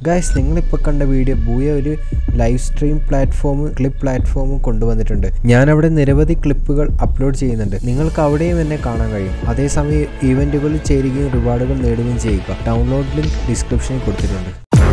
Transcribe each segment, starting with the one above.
guys നിങ്ങളിപ്പോൾ കണ്ട video Booyah ഒരു live stream platform clip platform കൊണ്ടുവന്നിട്ടുണ്ട് ഞാൻ അവിടെ നിരവധി ക്ലിപ്പുകൾ അപ്ലോഡ് ചെയ്യുന്നുണ്ട് നിങ്ങൾക്ക് അവിടെയും എന്നെ കാണാൻ കഴിയും അതേസമയം ഈവൻറ്റുകളിൽ ചേരുകയും റിവാർഡുകൾ നേടുകയും ചെയ്യുക ഡൗൺലോഡ് ലിങ്ക് ഡിസ്ക്രിപ്ഷനിൽ കൊടുത്തിട്ടുണ്ട്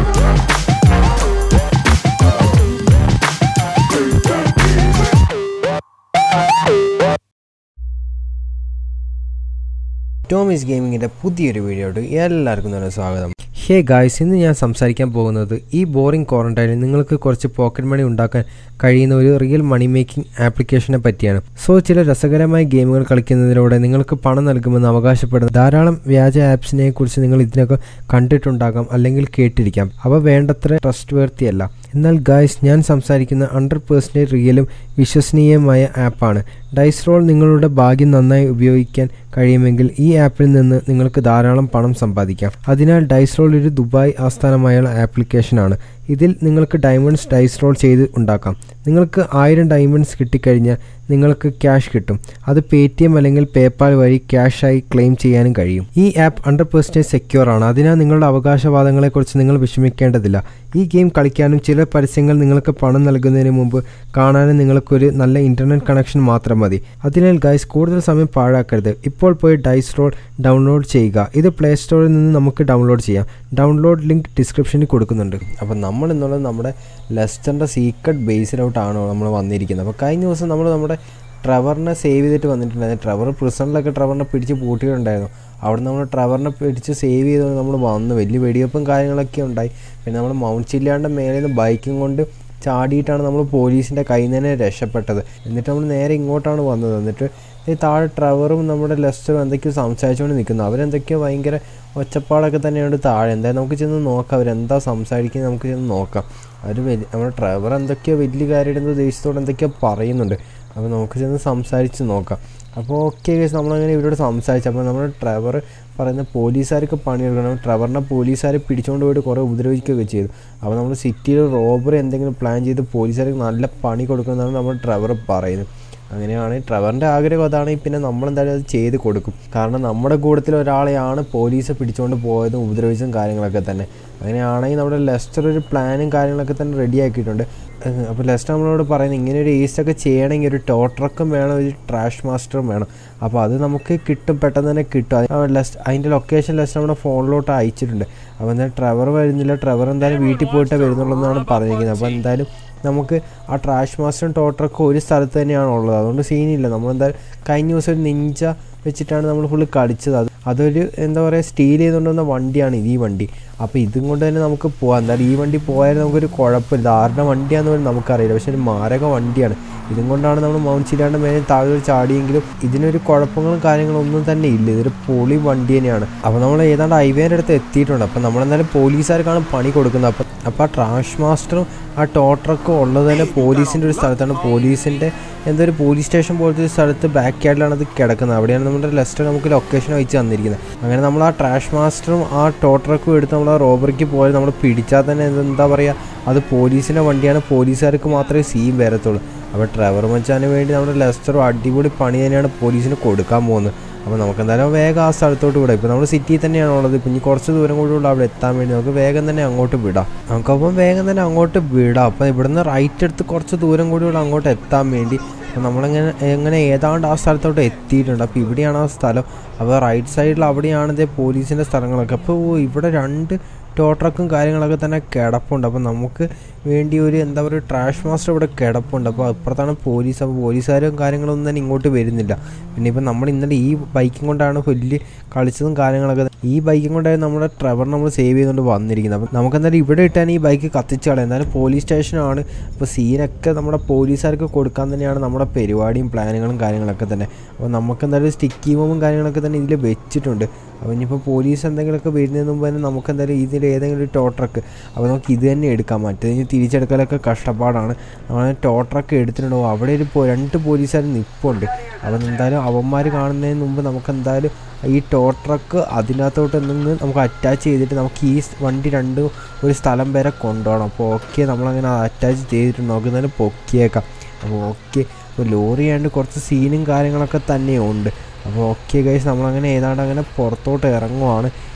ടോമിസ് ഗെയിമിങ്ങിൻ്റെ പുതിയൊരു വീഡിയോയോട് എല്ലാവർക്കും തന്നെ സ്വാഗതം ഹേ ഗായ്സ് ഇന്ന് ഞാൻ സംസാരിക്കാൻ പോകുന്നത് ഈ ബോറിംഗ് ക്വാറന്റൈനിൽ നിങ്ങൾക്ക് കുറച്ച് പോക്കറ്റ് മണി ഉണ്ടാക്കാൻ കഴിയുന്ന ഒരു റിയൽ മണി മേക്കിംഗ് ആപ്ലിക്കേഷനെ പറ്റിയാണ് സോ ചില രസകരമായ ഗെയിമുകൾ കളിക്കുന്നതിലൂടെ നിങ്ങൾക്ക് പണം നൽകുമെന്ന് അവകാശപ്പെടുന്ന ധാരാളം വ്യാജ ആപ്സിനെ കുറിച്ച് നിങ്ങൾ ഇതിനൊക്കെ കണ്ടിട്ടുണ്ടാകാം അല്ലെങ്കിൽ കേട്ടിരിക്കാം അവ വേണ്ടത്ര ട്രസ്റ്റ് വേർത്തിയല്ല എന്നാൽ ഗായ്സ് ഞാൻ സംസാരിക്കുന്ന ഹൺഡ്രഡ് പേഴ്സൻറ്റേജ് റിയലും വിശ്വസനീയമായ ആപ്പാണ് ഡൈസ് റോൾ നിങ്ങളുടെ ഭാഗ്യം നന്നായി ഉപയോഗിക്കാൻ കഴിയുമെങ്കിൽ ഈ ആപ്പിൽ നിന്ന് നിങ്ങൾക്ക് ധാരാളം പണം സമ്പാദിക്കാം അതിനാൽ ഡൈസ് റോൾ ഒരു ദുബായ് ആസ്ഥാനമായുള്ള ആപ്ലിക്കേഷനാണ് ഇതിൽ നിങ്ങൾക്ക് ഡയമണ്ട്സ് ഡൈസ് റോൾ ചെയ്ത് ഉണ്ടാക്കാം നിങ്ങൾക്ക് ആയിരം ഡയമണ്ട്സ് കിട്ടിക്കഴിഞ്ഞാൽ നിങ്ങൾക്ക് ക്യാഷ് കിട്ടും അത് പേ ടി എം അല്ലെങ്കിൽ പേപ്പാൽ വഴി ക്യാഷായി ക്ലെയിം ചെയ്യാനും കഴിയും ഈ ആപ്പ് ഹൺഡ്രഡ് പെർസെൻറ്റേജ് സെക്യൂർ ആണ് അതിനാൽ നിങ്ങളുടെ അവകാശവാദങ്ങളെക്കുറിച്ച് നിങ്ങൾ വിഷമിക്കേണ്ടതില്ല ഈ ഗെയിം കളിക്കാനും ചില പരസ്യങ്ങൾ നിങ്ങൾക്ക് പണം നൽകുന്നതിന് മുമ്പ് കാണാനും നിങ്ങൾക്കൊരു നല്ല ഇന്റർനെറ്റ് കണക്ഷൻ മാത്രം മതി അതിനാൽ ഗൈസ് കൂടുതൽ സമയം പാഴാക്കരുത് ഇപ്പോൾ പോയി ഡൈസ് റോൾ ഡൗൺലോഡ് ചെയ്യുക ഇത് പ്ലേ സ്റ്റോറിൽ നിന്ന് നമുക്ക് ഡൗൺലോഡ് ചെയ്യാം ഡൗൺലോഡ് ലിങ്ക് ഡിസ്ക്രിപ്ഷനിൽ കൊടുക്കുന്നുണ്ട് അപ്പോൾ നമ്മൾ എന്നുള്ളത് നമ്മുടെ ലെസ്റ്ററിൻ്റെ സീക്രട്ട് ബേസിലോട്ടാണ് നമ്മൾ വന്നിരിക്കുന്നത് അപ്പോൾ കഴിഞ്ഞ ദിവസം നമ്മൾ നമ്മുടെ ട്രവറിനെ സേവ് ചെയ്തിട്ട് വന്നിട്ടുണ്ടായിരുന്നു ട്രവർ പ്രിസണിലൊക്കെ ട്രവറിനെ പിടിച്ച് പൂട്ടിയിട്ടുണ്ടായിരുന്നു അവിടെ നമ്മൾ ട്രവറിനെ പിടിച്ച് സേവ് ചെയ്തുകൊണ്ട് നമ്മൾ വന്നു വലിയ വെടിവെപ്പും കാര്യങ്ങളൊക്കെ ഉണ്ടായി പിന്നെ നമ്മൾ മൗണ്ട് ചില്ലാണ്ട് മേലെ നിന്ന് ബൈക്കും കൊണ്ട് ചാടിയിട്ടാണ് നമ്മൾ പോലീസിൻ്റെ കയ്യിൽ നിന്ന് തന്നെ രക്ഷപ്പെട്ടത് എന്നിട്ട് നമ്മൾ നേരെ ഇങ്ങോട്ടാണ് വന്നത് എന്നിട്ട് ഈ താഴെ ട്രവറും നമ്മുടെ ലെസ്റ്ററും എന്തൊക്കെയോ സംസാരിച്ചുകൊണ്ട് നിൽക്കുന്നു അവരെന്തൊക്കെയോ ഭയങ്കര ഒച്ചപ്പാടൊക്കെ തന്നെയുണ്ട് താഴെ എന്തായാലും നമുക്ക് ചെന്ന് നോക്കാം അവരെന്താ സംസാരിക്കുന്നത് നമുക്ക് ചെന്ന് നോക്കാം അവർ വലിയ നമ്മുടെ ട്രവർ എന്തൊക്കെയോ വലിയ കാര്യമായിട്ട് ദേശത്തോട് എന്തൊക്കെയോ പറയുന്നുണ്ട് അപ്പോൾ നമുക്ക് ചെന്ന് സംസാരിച്ച് നോക്കാം അപ്പോൾ ഓക്കെ കേസ് നമ്മളങ്ങനെ ഇവരോട് സംസാരിച്ചു അപ്പോൾ നമ്മുടെ ട്രവർ പറയുന്ന പോലീസുകാർക്ക് പണിയെടുക്കണം ട്രവറിനെ പോലീസുകാരെ പിടിച്ചുകൊണ്ട് പോയിട്ട് കുറേ ഉപദ്രവിക്കുകയൊക്കെ ചെയ്തു അപ്പോൾ നമ്മൾ സിറ്റിയിൽ റോബറി എന്തെങ്കിലും പ്ലാൻ ചെയ്ത് പോലീസുകാർക്ക് നല്ല പണി കൊടുക്കുമെന്നാണ് നമ്മൾ ട്രവർ പറയുന്നത് അങ്ങനെയാണ് ട്രവറിൻ്റെ ആഗ്രഹം അതാണ് പിന്നെ നമ്മളെന്തായാലും അത് ചെയ്ത് കൊടുക്കും കാരണം നമ്മുടെ കൂട്ടത്തിൽ ഒരാളെയാണ് പോലീസ് പിടിച്ചുകൊണ്ട് പോയതും ഉപദ്രവിച്ചതും കാര്യങ്ങളൊക്കെ തന്നെ അങ്ങനെയാണെങ്കിൽ നമ്മുടെ ലെസ്റ്റർ ഒരു പ്ലാനും കാര്യങ്ങളൊക്കെ തന്നെ റെഡി ആക്കിയിട്ടുണ്ട് അപ്പോൾ ലെസ്റ്റർ നമ്മളോട് പറയുന്നത് ഇങ്ങനെ ഒരു ഈസ്റ്റൊക്കെ ചെയ്യണമെങ്കിൽ ഒരു ടോ ട്രക്കും വേണം ഒരു ട്രാഷ് മാസ്റ്ററും വേണം അപ്പോൾ അത് നമുക്ക് കിട്ടും പെട്ടെന്ന് തന്നെ കിട്ടും ലെസ്റ്റ് അതിൻ്റെ ലൊക്കേഷൻ ലെസ്റ്റ് നമ്മുടെ ഫോണിലോട്ട് അയച്ചിട്ടുണ്ട് അപ്പോൾ എന്തായാലും ട്രവർ വരുന്നില്ല ട്രവർ എന്തായാലും വീട്ടിൽ പോയിട്ടേ വരുന്നുള്ളൂ എന്നാണ് പറഞ്ഞിരിക്കുന്നത് അപ്പോൾ എന്തായാലും നമുക്ക് ആ ട്രാഷ് മാസ്റ്ററും ടോട്ടറൊക്കെ ഒരു സ്ഥലത്ത് തന്നെയാണ് ഉള്ളത് അതുകൊണ്ട് സീനില്ല നമ്മളെന്തായാലും കഴിഞ്ഞ ദിവസം ഒരു നിഞ്ച വെച്ചിട്ടാണ് നമ്മൾ ഫുള്ള് കളിച്ചത് അത് അതൊരു എന്താ പറയുക സ്റ്റീൽ ചെയ്തുകൊണ്ട് വന്ന വണ്ടിയാണ് ഇത് ഈ വണ്ടി അപ്പോൾ ഇതും കൊണ്ട് തന്നെ നമുക്ക് പോകാം എന്തായാലും ഈ വണ്ടി പോയാൽ നമുക്കൊരു കുഴപ്പമില്ല ആരുടെ വണ്ടിയാണെന്ന് പോലും നമുക്കറിയില്ല പക്ഷെ ഒരു മാരക വണ്ടിയാണ് ഇതും കൊണ്ടാണ് നമ്മൾ മൗണ്ട് ചില്ലാണ്ട് മേലെ താഴെ ചാടിയെങ്കിലും ഇതിനൊരു കുഴപ്പങ്ങളും കാര്യങ്ങളും ഒന്നും തന്നെ ഇല്ല ഇതൊരു പൊളി വണ്ടി തന്നെയാണ് അപ്പോൾ നമ്മൾ ഏതാണ്ട് ഹൈവേൻ്റെ അടുത്ത് എത്തിയിട്ടുണ്ട് അപ്പോൾ നമ്മളെന്തായാലും പോലീസുകാർക്കാണ് പണി കൊടുക്കുന്നത് അപ്പം അപ്പോൾ ആ ട്രാഷ് മാസ്റ്ററും ആ ടോട്ടറൊക്കെ ഉള്ളത് തന്നെ പോലീസിൻ്റെ ഒരു സ്ഥലത്താണ് പോലീസിൻ്റെ എന്തോ ഒരു പോലീസ് സ്റ്റേഷൻ പോലത്തെ ഒരു സ്ഥലത്ത് ബാക്ക് യാർഡിലാണ് അത് കിടക്കുന്നത് അവിടെയാണ് നമ്മുടെ ലെസ്റ്റർ നമുക്ക് ലൊക്കേഷൻ അയച്ച് തന്നിരിക്കുന്നത് അങ്ങനെ നമ്മൾ ആ ട്രാഷ് മാസ്റ്ററും ആ ടോട്ടറൊക്കെ എടുത്ത് നമ്മൾ ആ റോബറിക്ക് പോയാൽ നമ്മൾ പിടിച്ചാൽ തന്നെ എന്താ പറയുക അത് പോലീസിൻ്റെ വണ്ടിയാണ് പോലീസുകാർക്ക് മാത്രമേ സീൻ വരത്തുള്ളൂ അപ്പോൾ ട്രവർ മച്ചാന് വേണ്ടി നമ്മുടെ ലെസ്റ്ററും അടിപൊളി പണി തന്നെയാണ് പോലീസിന് കൊടുക്കാൻ പോകുന്നത് അപ്പോൾ നമുക്ക് എന്തായാലും വേഗം ആ സ്ഥലത്തോട്ട് വിടാം ഇപ്പോൾ നമ്മൾ സിറ്റിയിൽ തന്നെയാണ് ഉള്ളത് ഇപ്പം ഇനി കുറച്ച് ദൂരം കൂടി ഉള്ളൂ അവിടെ എത്താൻ വേണ്ടി നമുക്ക് വേഗം തന്നെ അങ്ങോട്ട് വിടാം നമുക്കപ്പം വേഗം തന്നെ അങ്ങോട്ട് വിടാം അപ്പോൾ ഇവിടുന്ന് റൈറ്റ് എടുത്ത് കുറച്ച് ദൂരം കൂടി ഉള്ളൂ അങ്ങോട്ട് എത്താൻ വേണ്ടി അപ്പോൾ നമ്മളിങ്ങനെ എങ്ങനെ ഏതാണ്ട് ആ സ്ഥലത്തോട്ട് എത്തിയിട്ടുണ്ട് അപ്പോൾ ഇവിടെയാണ് ആ സ്ഥലം അപ്പോൾ റൈറ്റ് സൈഡിൽ അവിടെയാണ് ഇതേ പോലീസിൻ്റെ സ്ഥലങ്ങളൊക്കെ അപ്പോൾ ഇവിടെ രണ്ട് ടോ ട്രക്കും കാര്യങ്ങളൊക്കെ തന്നെ കിടപ്പുണ്ട് അപ്പോൾ നമുക്ക് വേണ്ടി ഒരു എന്താ പറയുക ട്രാഷ് മാസ്റ്റർ ഇവിടെ കിടപ്പുണ്ട് അപ്പോൾ അപ്പുറത്താണ് പോലീസ് അപ്പോൾ പോലീസുകാരും കാര്യങ്ങളൊന്നും തന്നെ ഇങ്ങോട്ട് വരുന്നില്ല പിന്നെ ഇപ്പം നമ്മൾ ഇന്നലെ ഈ ബൈക്കും കൊണ്ടാണ് വലിയ കളിച്ചതും കാര്യങ്ങളൊക്കെ ഈ ബൈക്കും കൊണ്ടാണ് നമ്മുടെ ട്രവർ നമ്മൾ സേവ് ചെയ്തുകൊണ്ട് വന്നിരിക്കുന്നത് അപ്പം നമുക്ക് എന്തായാലും ഇവിടെ ഇട്ടാണ് ഈ ബൈക്ക് കത്തിച്ച് കളയാം എന്തായാലും പോലീസ് സ്റ്റേഷനാണ് അപ്പോൾ സീനൊക്കെ നമ്മുടെ പോലീസുകാർക്ക് കൊടുക്കാൻ തന്നെയാണ് നമ്മുടെ പരിപാടിയും പ്ലാനുകളും കാര്യങ്ങളൊക്കെ തന്നെ അപ്പോൾ നമുക്ക് എന്തായാലും സ്റ്റിക്കി ബോംബും കാര്യങ്ങളൊക്കെ തന്നെ ഇതിൽ വെച്ചിട്ടുണ്ട് അപ്പോൾ ഇനിയിപ്പോൾ പോലീസ് എന്തെങ്കിലുമൊക്കെ വരുന്നതിന് മുമ്പ് തന്നെ നമുക്ക് എന്തായാലും ഇതിൽ ഏതെങ്കിലും ഒരു ടോ ട്രക്ക് അപ്പോൾ നമുക്ക് ഇത് തന്നെ എടുക്കാം മറ്റേത് തിരിച്ചെടുക്കലൊക്കെ കഷ്ടപ്പാടാണ് നമ്മൾ ടോ ട്രക്ക് എടുത്തിട്ടുണ്ടാവും അവിടെ ഒരു രണ്ട് പോലീസുകാർ നിൽപ്പുണ്ട് അപ്പോൾ എന്തായാലും അവന്മാർ കാണുന്നതിന് മുമ്പ് നമുക്ക് എന്തായാലും ഈ ടോ ട്രക്ക് അതിനകത്തോട്ട് നിന്ന് നമുക്ക് അറ്റാച്ച് ചെയ്തിട്ട് നമുക്ക് ഈ വണ്ടി രണ്ട് ഒരു സ്ഥലം വരെ കൊണ്ടുപോകണം അപ്പോൾ ഓക്കെ നമ്മളങ്ങനെ അറ്റാച്ച് ചെയ്തിട്ടുണ്ട് നമുക്ക് എന്തായാലും പൊക്കിയേക്കാം അപ്പോൾ ഓക്കെ ഇപ്പോൾ ലോറി ആയതുകൊണ്ട് കുറച്ച് സീനും കാര്യങ്ങളൊക്കെ തന്നെ ഉണ്ട് അപ്പോൾ ഓക്കെ ഗൈസ് നമ്മളങ്ങനെ ഏതാണ്ട് അങ്ങനെ പുറത്തോട്ട് ഇറങ്ങുവാണ്